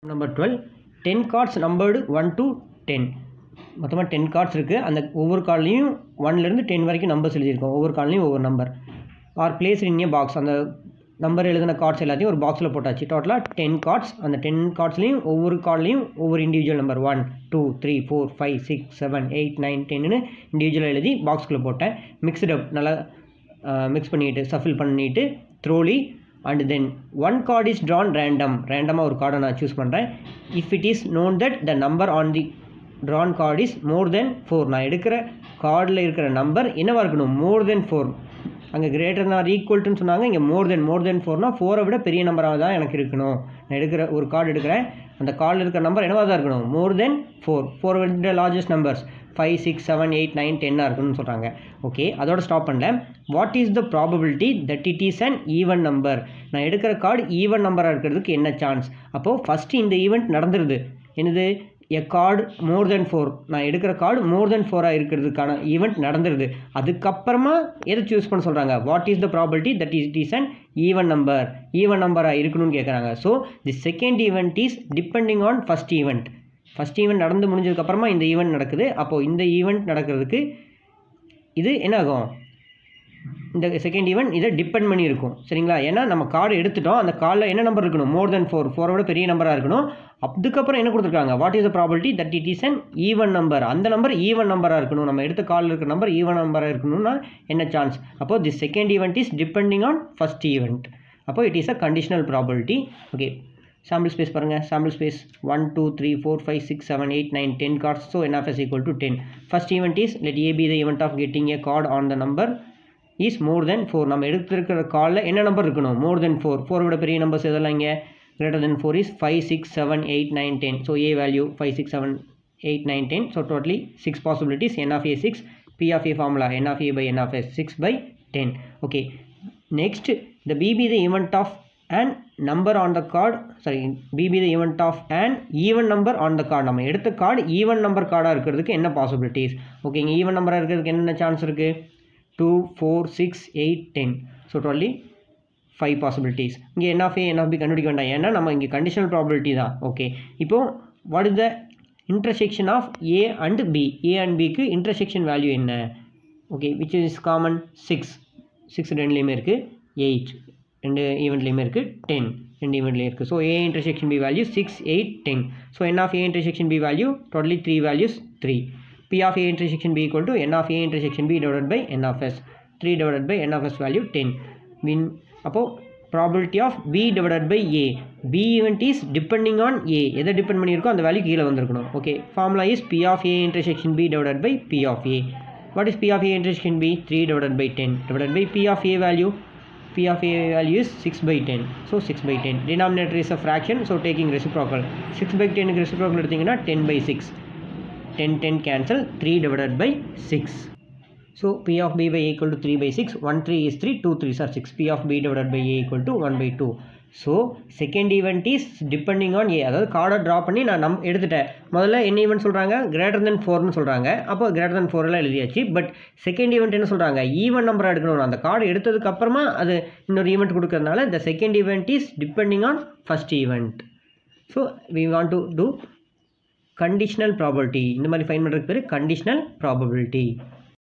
Number twelve ten cards numbered one to ten மொத்தமாக ten cards இருக்குது அந்த ஒவ்வொரு கார்ட்லேயும் ஒன்லேருந்து டென் வரைக்கும் நம்பர்ஸ் எழுதியிருக்கோம் ஒவ்வொரு கார்ட்லேயும் ஒவ்வொரு number are placed in a box அந்த நம்பர் எழுதின கார்ட்ஸ் எல்லாத்தையும் ஒரு பாக்ஸில் போட்டாச்சு டோட்டலாக டென் கார்ட்ஸ் அந்த டென் கார்ட்ஸ்லேயும் ஒவ்வொரு கார்ட்லேயும் ஒவ்வொரு individual number one two three four five six seven eight nine டென்னு இண்டிவிஜுவலாக எழுதி பாக்ஸ்குள்ளே போட்டேன் மிக்ஸ்டு அப் நல்லா மிக்ஸ் பண்ணிட்டு சஃபில் பண்ணிட்டு thoroughly and then one card is drawn random ரேண்டமாக ஒரு கார்டை நான் சூஸ் பண்ணுறேன் if it is known that the number on the drawn card is more than four நான் எடுக்கிற கார்டில் இருக்கிற நம்பர் என்னவாக இருக்கணும் மோர் தென் ஃபோர் அங்கே கிரேட்டர் ஆர் ஈக்குவல்ட்டுன்னு சொன்னாங்க இங்கே மோர் தென் மோர் தென் ஃபோர்னா ஃபோரை விட பெரிய நம்பராக தான் எனக்கு இருக்கணும் நான் எடுக்கிற ஒரு கார்டு எடுக்கிறேன் அந்த கார்டில் இருக்கிற நம்பர் என்னவாக தான் இருக்கணும் மோர் தென் ஃபோர் ஃபோர் விட largest numbers five six seven eight nine டென்னாக இருக்குன்னு சொல்கிறாங்க ஓகே அதோட ஸ்டாப் பண்ணல what is the probability that it is an even number நான் எடுக்கிற கார்டு ஈவன் நம்பராக இருக்கிறதுக்கு என்ன சான்ஸ் அப்போது ஃபஸ்ட்டு இந்த ஈவெண்ட் நடந்துருது என்னது எ கார்டு மோர் தென் ஃபோர் நான் எடுக்கிற கார்டு மோர் தென் ஃபோராக இருக்கிறதுக்கான ஈவெண்ட் நடந்துருது அதுக்கப்புறமா எதை சூஸ் பண்ண சொல்கிறாங்க what is the probability that is it is an even number even நம்பராக இருக்கணும்னு கேட்குறாங்க so the second event is depending on first event first event நடந்து முடிஞ்சதுக்கப்புறமா இந்த ஈவெண்ட் நடக்குது அப்போது இந்த ஈவெண்ட் நடக்கிறதுக்கு இது என்ன ஆகும் இந்த செகண்ட் ஈவெண்ட் இதை டிபெண்ட் பண்ணி இருக்கும் சரிங்களா ஏன்னா நம்ம கார்டு எடுத்துட்டோம் அந்த கார்டில் என்ன நம்பர் இருக்கணும் மோர் தென் ஃபோர் ஃபோரை விட பெரிய நம்பராக இருக்கணும் அதுக்கப்புறம் என்ன கொடுத்துருக்காங்க what is the probability that it is an even number அந்த நம்பர் ஈவன் நம்பராக இருக்கணும் நம்ம எடுத்த காலில் இருக்கிற நம்பர் ஈவன் நம்பராக இருக்கணும்னா என்ன சான்ஸ் அப்போ the second event is depending on first event அப்போ it is a conditional probability okay sample space பாருங்கள் sample space one two three four five six seven eight nine ten cards so n of S equal to ten first event is let A be the event of getting a card on the number is more than four நம்ம எடுத்திருக்கிற காலில் என்ன number இருக்கணும் more than four ஃபோரை விட பெரிய numbers எதெல்லாம் இங்கே greater than 4 is 5 6 7 8 9 10 so a value 5 6 7 8 9 10 so totally 6 possibilities n of a 6 p of a formula n of a by n of s 6 by 10 okay next the b be the event of an number on the card sorry b be the event of an even number on the card நம்ம எடுத்த card even number கார்டாக இருக்கிறதுக்கு என்ன possibilities okay இங்கே even நம்பராக இருக்கிறதுக்கு என்னென்ன chance இருக்குது two four six eight ten so totally five possibilities இங்கே n of A n of B கண்டுபிடிக்க வேண்டாம் ஏன்னா நம்ம இங்கே கண்டிஷனல் ப்ராபிலிட்டி தான் ஓகே இப்போது what is the intersection of A and B A and பிக்கு இன்டர்செக்ஷன் வேல்யூ என்ன okay which is common six six ரெண்டுலேயுமே இருக்குது எயிட் ரெண்டு ஈவெண்ட்லேயுமே இருக்குது டென் ரெண்டு ஈவெண்ட்லேயும் இருக்குது so A intersection B value six eight ten so n of A intersection B value totally three values three P of A intersection B equal to n of A intersection B divide by n of S three divide by n of S value ten வின் அப்போது probability of B divided by A B event is depending on A எதை depend பண்ணியிருக்கோ அந்த value கீழே வந்திருக்கணும் okay formula is P of A intersection B divided by P of A what is P of A intersection B three divided by ten divided by P of A value P of A value is six by ten so six by ten denominator is a fraction so taking reciprocal six by டெனுக்கு reciprocal எடுத்திங்கன்னா ten by six ten ten cancel three divided by six So P of B by A equal to 3 by 6, 1 3 is 3, 2 3s are 6, P of B divided by A equal to 1 by 2. So second event is depending on A அதாவது கார்டை draw பண்ணி நான் நம் எடுத்துட்டேன் முதல்ல என்ன event சொல்கிறாங்க greater than ஃபோர்னு சொல்கிறாங்க அப்போ கிரேட்டர் தென் ஃபோர்லாம் எழுதியாச்சு பட் செகண்ட் ஈவெண்ட் என்ன சொல்கிறாங்க ஈவன் நம்பராக எடுக்கணும் அந்த கார்டு எடுத்ததுக்கு அப்புறமா அது இன்னொரு ஈவெண்ட் கொடுக்கறதுனால the second event is depending on first event so we want to do conditional probability இந்த மாதிரி ஃபைன் பண்ணுறதுக்கு பேர் கண்டிஷனல் ப்ராபபிலிட்டி